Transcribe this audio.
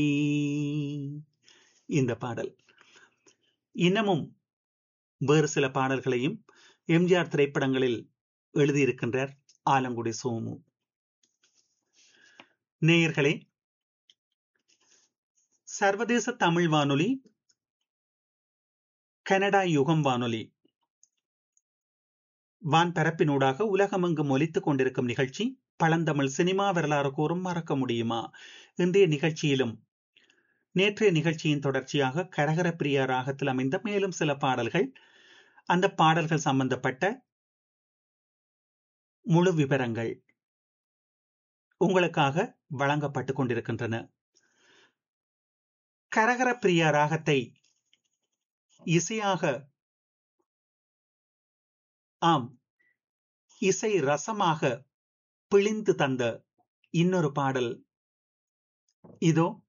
இந்த பாடல் இன்னமும் வேறு சில பாடல்களையும் எம்ஜிஆர் திரைப்படங்களில் எழுதியிருக்கின்றார் ஆலங்குடி சோமு நேயர்களே சர்வதேச தமிழ் வானொலி கனடா யுகம் வானொலி வான் பரப்பினூடாக உலகமெங்கும் ஒலித்துக் கொண்டிருக்கும் நிகழ்ச்சி பழந்தமிழ் சினிமா வரலாறு கூறும் மறக்க முடியுமா இன்றைய நிகழ்ச்சியிலும் நேற்றைய நிகழ்ச்சியின் தொடர்ச்சியாக கரகர பிரியா ராகத்தில் அமைந்த மேலும் சில பாடல்கள் அந்த பாடல்கள் சம்பந்தப்பட்ட முழு விவரங்கள் உங்களுக்காக வழங்கப்பட்டுக் கொண்டிருக்கின்றன கரகர பிரியா ராகத்தை இசையாக ஆம் இசை ரசமாக பிழிந்து தந்த இன்னொரு பாடல் இதோ